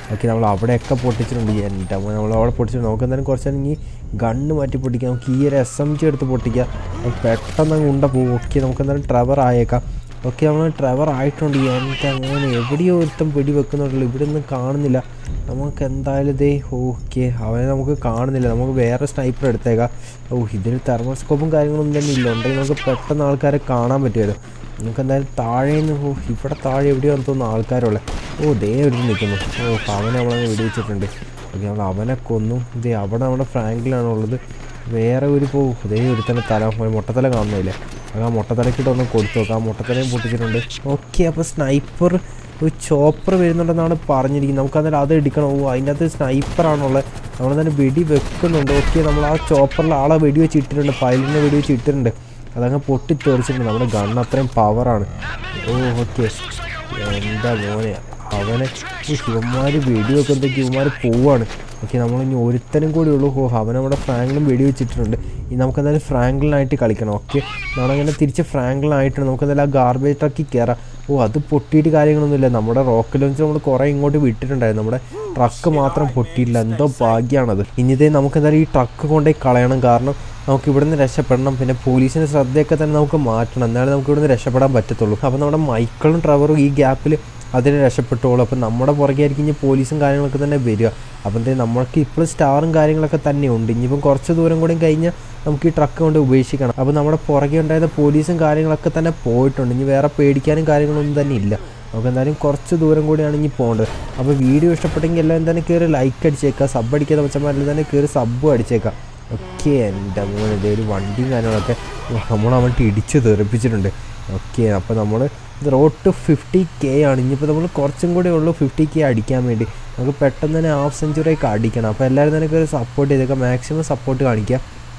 ഓക്കെ നമ്മൾ അവിടെയൊക്കെ പൊട്ടിച്ചിട്ടുണ്ട് എൻ്റെ മോനെ നമ്മൾ അവിടെ പൊട്ടിച്ചിട്ടുണ്ട് നമുക്ക് എന്തായാലും കുറച്ചാണെങ്കിൽ ഗണ്ണ് മാറ്റി പൊട്ടിക്കാം നമുക്ക് ഈ ഒരു എസ് എം ജി എടുത്ത് പൊട്ടിക്കാം അത് പെട്ടെന്ന് അങ്ങ് ഉണ്ട പോകും ഓക്കെ നമുക്ക് എന്തായാലും ട്രവർ ആയേക്കാം ഓക്കെ നമ്മൾ ട്രവർ ആയിട്ടുണ്ട് എൻ്റെ അങ്ങനെ എവിടെയോ ഒരുത്തം പിടി വെക്കുന്നുണ്ടല്ലോ ഇവിടെ ഒന്നും കാണുന്നില്ല നമുക്ക് എന്തായാലും ഇതേ ഓക്കെ അവനെ നമുക്ക് കാണുന്നില്ല നമുക്ക് വേറെ സ്നൈപ്പർ എടുത്തേക്കാം ഓ ഇതിൽ തെർമോസ്കോപ്പും കാര്യങ്ങളൊന്നും തന്നെ ഇല്ല ഉണ്ടെങ്കിൽ നമുക്ക് പെട്ടെന്ന് ആൾക്കാരെ കാണാൻ പറ്റുമല്ലോ നമുക്ക് എന്തായാലും താഴെ നിന്ന് ഓ ഇവിടെ താഴെ എവിടെയോ തോന്നുന്നു ആൾക്കാരുള്ളത് ഓ ദേ എടുത്ത് നിൽക്കുന്നു ഓ അവനെ നമ്മളങ്ങ് വെടിവെച്ചിട്ടുണ്ട് ഓക്കെ നമ്മൾ അവനെ കൊന്നു ഇതേ അവിടെ നമ്മുടെ ഫ്രാങ്കിലാണ് ഉള്ളത് വേറെ ഒരു പോ ഇതേ ഒരു തന്നെ തല ഒരു മുട്ടത്തല കാണുന്നില്ലേ അത് ആ മുട്ടത്തലക്കിട്ട് ഒന്ന് കൊടുത്തു നോക്കാം ആ മുട്ടത്തലയും പൊട്ടിച്ചിട്ടുണ്ട് ഓക്കെ അപ്പോൾ സ്നൈപ്പർ ഒരു ചോപ്പർ വരുന്നുണ്ടെന്നാണ് പറഞ്ഞിരിക്കുന്നത് നമുക്ക് അന്നേരം അത് എടുക്കണം ഓ അതിൻ്റെ അകത്ത് സ്നൈപ്പറാണുള്ളത് നമ്മൾ തന്നെ വെടി വെക്കുന്നുണ്ട് ഓക്കെ നമ്മൾ ആ ചോപ്പറിൽ ആളെ വെടി വെച്ച് ഇട്ടിട്ടുണ്ട് പൈലിനെ വെടി വെച്ച് ഇട്ടിട്ടുണ്ട് അതങ്ങ് പൊട്ടി തെറിച്ചിട്ടുണ്ട് നമ്മുടെ ഗൺ അത്രയും പവറാണ് ഓ ഓക്കെ എന്താ മോനെ അവനെ ഈ ശിവന്മാർ വെടി വെക്കുമ്പോഴത്തേക്ക് ഇവന്മാർ പോവാണ് ഓക്കെ നമ്മളിനി ഒരുത്തനും കൂടി ഉള്ളൂ ഓ അവൻ നമ്മുടെ ഫ്രാങ്ക്ലിൻ വെടി വെച്ചിട്ടുണ്ട് ഇനി നമുക്ക് എന്തായാലും ഫ്രാങ്ക്ലിനായിട്ട് കളിക്കണം ഓക്കെ നമ്മളങ്ങനെ തിരിച്ച് ഫ്രാങ്ക്ലിനായിട്ടുണ്ട് നമുക്ക് എന്തായാലും ആ ഗാർബേജ് ട്രക്കിൽ കയറാം ഓ അത് പൊട്ടിയിട്ട് കാര്യങ്ങളൊന്നുമില്ല നമ്മുടെ റോക്കറ്റ് ലോഞ്ച് നമ്മൾ കുറേ ഇങ്ങോട്ട് വിട്ടിട്ടുണ്ടായിരുന്നു നമ്മുടെ ട്രക്ക് മാത്രം പൊട്ടിയില്ല എന്തോ ഭാഗ്യമാണത് ഇനി ഇതേ നമുക്ക് എന്തായാലും ഈ ട്രക്ക് കൊണ്ടേ കളയണം കാരണം നമുക്ക് ഇവിടുന്ന് രക്ഷപ്പെടണം പിന്നെ പോലീസിൻ്റെ ശ്രദ്ധയൊക്കെ തന്നെ നമുക്ക് മാറ്റണം എന്നാലേ നമുക്ക് ഇവിടുന്ന് രക്ഷപ്പെടാൻ പറ്റത്തുള്ളൂ അപ്പോൾ നമ്മുടെ മൈക്കിളും ട്രവറും ഈ ഗ്യാപ്പിൽ അതിന് രക്ഷപ്പെട്ടോളൂ അപ്പം നമ്മുടെ പുറകെ ആയിരിക്കും ഇനി പോലീസും കാര്യങ്ങളൊക്കെ തന്നെ വരിക അപ്പം എന്തേ നമ്മൾക്ക് ഇപ്പോൾ സ്റ്റാറും കാര്യങ്ങളൊക്കെ തന്നെ ഉണ്ട് ഇനിയിപ്പം കുറച്ച് ദൂരം കൂടി കഴിഞ്ഞാൽ നമുക്ക് ഈ ട്രക്ക് കൊണ്ട് ഉപേക്ഷിക്കണം അപ്പോൾ നമ്മുടെ പുറകെ ഉണ്ടായിരുന്ന പോലീസും കാര്യങ്ങളൊക്കെ തന്നെ പോയിട്ടുണ്ട് ഇനി വേറെ പേടിക്കാനും കാര്യങ്ങളൊന്നും തന്നെ ഇല്ല നമുക്ക് എന്തായാലും കുറച്ച് ദൂരം കൂടിയാണ് ഇനി പോകേണ്ടത് അപ്പോൾ വീഡിയോ ഇഷ്ടപ്പെട്ടെങ്കിൽ എല്ലാം തന്നെ കയറി ലൈക്ക് അടിച്ചേക്കാം സബ് അടിക്കാത്ത പച്ചമാരിൽ തന്നെ കയറി സബ്ബും അടിച്ചേക്കാം ഓക്കെ എൻ്റെ മോനെ ഇതേ ഒരു വണ്ടിയും കാര്യങ്ങളൊക്കെ നമ്മൾ അവൻട്ട് ഇടിച്ച് തെറിപ്പിച്ചിട്ടുണ്ട് ഓക്കെ അപ്പോൾ നമ്മൾ റോഡ് ടു ഫിഫ്റ്റി കെ ആണ് ഇനിയിപ്പോൾ നമ്മൾ കുറച്ചും കൂടെ ഉള്ളൂ ഫിഫ്റ്റി കെ അടിക്കാൻ വേണ്ടി നമുക്ക് പെട്ടെന്ന് തന്നെ ഹാഫ് സെഞ്ചുറി ഒക്കെ അടിക്കണം അപ്പോൾ എല്ലാവരും തന്നെ കയറി സപ്പോർട്ട് ചെയ്തേക്കാം മാക്സിമം സപ്പോർട്ട് കാണിക്കുക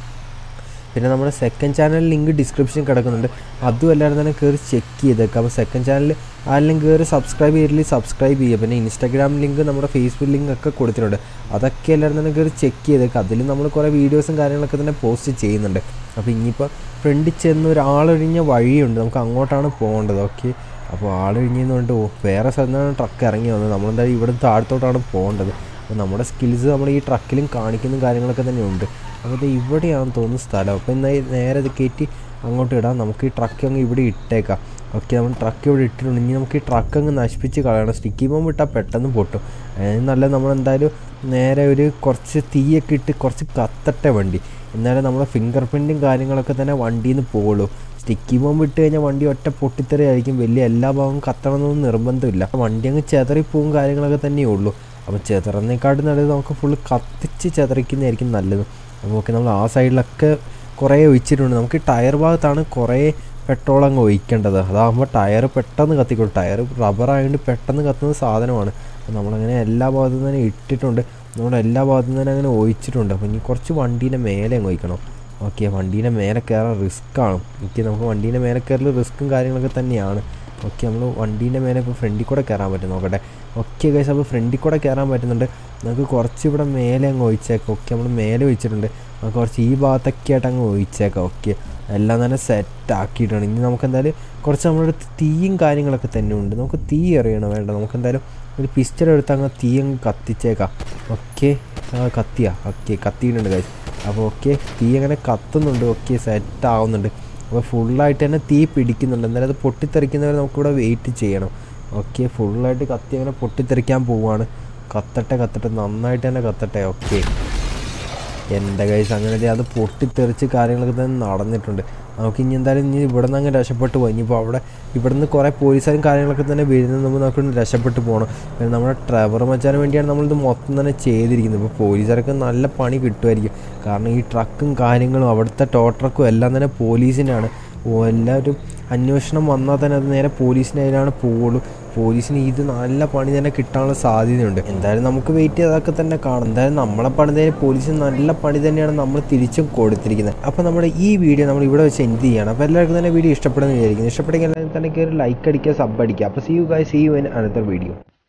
പിന്നെ നമ്മുടെ സെക്കൻഡ് ചാനൽ ലിങ്ക് ഡിസ്ക്രിപ്ഷൻ കിടക്കുന്നുണ്ട് അതും എല്ലാവരും തന്നെ കയറി ചെക്ക് ചെയ്തേക്കാം അപ്പോൾ സെക്കൻഡ് ചാനൽ ആരെങ്കിലും കയറി സബ്സ്ക്രൈബ് ചെയ്തില്ലെങ്കിൽ സബ്സ്ക്രൈബ് ചെയ്യുക പിന്നെ ഇൻസ്റ്റാഗ്രാം ലിങ്ക് നമ്മുടെ ഫേസ്ബുക്ക് ലിങ്ക് ഒക്കെ കൊടുത്തിട്ടുണ്ട് അതൊക്കെ എല്ലാവരും തന്നെ കയറി ചെക്ക് ചെയ്തേക്കാം അതിൽ നമ്മൾ കുറേ വീഡിയോസും കാര്യങ്ങളൊക്കെ തന്നെ പോസ്റ്റ് ചെയ്യുന്നുണ്ട് അപ്പോൾ ഇനിയിപ്പോൾ ഫ്രണ്ടിൽ ചെന്ന് ഒരാളൊഴിഞ്ഞ വഴിയുണ്ട് നമുക്ക് അങ്ങോട്ടാണ് പോകേണ്ടത് ഓക്കെ അപ്പോൾ ആളൊഴിഞ്ഞതുകൊണ്ട് ഓ വേറെ സ്ഥലത്താണ് ട്രക്ക് ഇറങ്ങി വന്നത് നമ്മളെന്തായാലും ഇവിടെ താഴത്തോട്ടാണ് പോകേണ്ടത് അപ്പോൾ നമ്മുടെ സ്കിൽസ് നമ്മൾ ഈ ട്രക്കിലും കാണിക്കുന്ന കാര്യങ്ങളൊക്കെ തന്നെ ഉണ്ട് അപ്പോൾ ഇത് ഇവിടെയാണെന്ന് തോന്നുന്ന സ്ഥലം അപ്പോൾ എന്നാൽ നേരെ ഇത് കയറ്റി അങ്ങോട്ട് ഇടാം നമുക്ക് ഈ ട്രക്ക് അങ്ങ് ഇവിടെ ഇട്ടേക്കാം ഓക്കെ നമ്മൾ ട്രക്ക് ഇവിടെ ഇട്ടിട്ടുണ്ട് ഇനി നമുക്ക് ഈ ട്രക്ക് അങ്ങ് നശിപ്പിച്ച് കളയണം സ്റ്റിക്കി ബോംബ് ഇട്ടാൽ പെട്ടെന്ന് പൊട്ടും അതിന് നല്ല നമ്മളെന്തായാലും നേരെ ഒരു കുറച്ച് തീയൊക്കെ ഇട്ട് കുറച്ച് കത്തട്ടെ വണ്ടി എന്നാലേ നമ്മുടെ ഫിംഗർ പ്രിൻറ്റും കാര്യങ്ങളൊക്കെ തന്നെ വണ്ടിയിൽ നിന്ന് പോകുള്ളൂ സ്റ്റിക്കി ബോംബ് ഇട്ട് കഴിഞ്ഞാൽ വണ്ടി ഒറ്റ പൊട്ടിത്തെറി ആയിരിക്കും വലിയ എല്ലാ ഭാഗവും കത്തണമെന്നൊന്നും നിർബന്ധമില്ല വണ്ടി അങ്ങ് ചെതറിപ്പോവും കാര്യങ്ങളൊക്കെ തന്നെയേ ഉള്ളൂ അപ്പോൾ ചെതറന്നേക്കാട്ടും നല്ലത് നമുക്ക് ഫുള്ള് കത്തിച്ച് ചെതറിക്കുന്നതായിരിക്കും നല്ലത് അപ്പോൾ ഓക്കെ നമ്മൾ ആ സൈഡിലൊക്കെ കുറേ ഒഴിച്ചിട്ടുണ്ട് നമുക്ക് ടയർ ഭാഗത്താണ് കുറേ പെട്രോൾ അങ്ങ് ഒഴിക്കേണ്ടത് അതാകുമ്പോൾ ടയർ പെട്ടെന്ന് കത്തിക്കോളും ടയർ റബ്ബർ ആയതുകൊണ്ട് പെട്ടെന്ന് കത്തുന്ന സാധനമാണ് അപ്പോൾ നമ്മളങ്ങനെ എല്ലാ ഭാഗത്തും തന്നെ ഇട്ടിട്ടുണ്ട് നമ്മൾ എല്ലാ ഭാഗത്തും തന്നെ അങ്ങനെ ഒഴിച്ചിട്ടുണ്ട് അപ്പോൾ ഇനി കുറച്ച് വണ്ടീൻ്റെ മേലെ അങ്ങ് ഒഴിക്കണം ഓക്കെ വണ്ടീൻ്റെ മേലെ കയറാൻ റിസ്ക്കാണ് ഓക്കെ നമുക്ക് വണ്ടീൻ്റെ മേലെ കയറൽ റിസ്ക്കും കാര്യങ്ങളൊക്കെ തന്നെയാണ് ഓക്കെ നമ്മൾ വണ്ടീൻ്റെ മേലെ ഇപ്പോൾ ഫ്രണ്ടിൽ കൂടെ കയറാൻ പറ്റും നോക്കട്ടെ ഓക്കെ ഗൈസ് അപ്പോൾ ഫ്രണ്ടിൽ കൂടെ കയറാൻ പറ്റുന്നുണ്ട് നമുക്ക് കുറച്ച് ഇവിടെ മേലെ അങ്ങ് ഒഴിച്ചേക്കാം ഓക്കെ നമ്മൾ മേലെ ഒഴിച്ചിട്ടുണ്ട് നമുക്ക് കുറച്ച് ഈ ഭാഗത്തൊക്കെ ആയിട്ട് അങ്ങ് ഒഴിച്ചേക്കാം ഓക്കെ എല്ലാം തന്നെ സെറ്റ് ആക്കിയിട്ടുണ്ട് ഇനി നമുക്ക് എന്തായാലും കുറച്ച് നമ്മുടെ അടുത്ത് തീയും കാര്യങ്ങളൊക്കെ തന്നെ ഉണ്ട് നമുക്ക് തീ എറിയണം വേണ്ട നമുക്ക് എന്തായാലും ഒരു പിസ്റ്റൾ എടുത്ത് അങ്ങ് തീ അങ്ങ് കത്തിച്ചേക്കാം ഓക്കെ കത്തിയാ ഓക്കെ കത്തിയിട്ടുണ്ട് ഗൈസ് അപ്പോൾ ഓക്കെ തീ അങ്ങനെ കത്തുന്നുണ്ട് ഓക്കെ സെറ്റ് ആവുന്നുണ്ട് അപ്പോൾ ഫുള്ളായിട്ട് തന്നെ തീ പിടിക്കുന്നുണ്ട് എന്നാലും അത് പൊട്ടിത്തെറിക്കുന്നവരെ നമുക്കിവിടെ വെയിറ്റ് ചെയ്യണം ഓക്കെ ഫുള്ളായിട്ട് കത്തി അങ്ങനെ പൊട്ടിത്തെറിക്കാൻ പോവുകയാണ് കത്തട്ടെ കത്തട്ടെ നന്നായിട്ട് തന്നെ കത്തട്ടെ ഓക്കെ എൻ്റെ കൈസ് അങ്ങനെ ദേ അത് പൊട്ടിത്തെറിച്ച് കാര്യങ്ങളൊക്കെ തന്നെ നടന്നിട്ടുണ്ട് നമുക്ക് ഇനി എന്തായാലും ഇനി ഇവിടെ നിന്ന് അങ്ങ് രക്ഷപ്പെട്ട് പോയി ഇനിയിപ്പോൾ അവിടെ ഇവിടെ നിന്ന് കുറേ പോലീസുകാരും കാര്യങ്ങളൊക്കെ തന്നെ വരുന്നത് നമ്മൾ നമുക്ക് രക്ഷപ്പെട്ട് പോകണം പിന്നെ നമ്മുടെ ട്രവർ മച്ചാന് വേണ്ടിയാണ് നമ്മളിത് മൊത്തം തന്നെ ചെയ്തിരിക്കുന്നത് ഇപ്പോൾ പോലീസുകാർക്ക് നല്ല പണി കിട്ടുമായിരിക്കും കാരണം ഈ ട്രക്കും കാര്യങ്ങളും അവിടുത്തെ ടോ ട്രക്കും എല്ലാം തന്നെ പോലീസിനാണ് ഓ എല്ലാവരും അന്വേഷണം വന്നാൽ തന്നെ അത് നേരെ പോലീസിൻ്റെ കയ്യിലാണ് പോവുള്ളൂ പോലീസിന് ഇത് നല്ല പണി തന്നെ കിട്ടാനുള്ള സാധ്യതയുണ്ട് എന്തായാലും നമുക്ക് വെയിറ്റ് ചെയ്തൊക്കെ തന്നെ കാണാം എന്തായാലും നമ്മളെ പണിതേന് പോലീസിന് നല്ല പണി തന്നെയാണ് നമ്മൾ തിരിച്ചും കൊടുത്തിരിക്കുന്നത് അപ്പോൾ നമ്മുടെ ഈ വീഡിയോ നമ്മൾ ഇവിടെ വെച്ച് എൻഡ് ചെയ്യണം അപ്പോൾ എല്ലാവർക്കും തന്നെ വീഡിയോ ഇഷ്ടപ്പെടുന്ന വിചാരിക്കുന്നു ഇഷ്ടപ്പെടുമെങ്കിൽ എല്ലാവരും തന്നെ കയറി ലൈക്ക് അടിക്കുക സബ് അടിക്കുക അപ്പോൾ see you guys see you in another video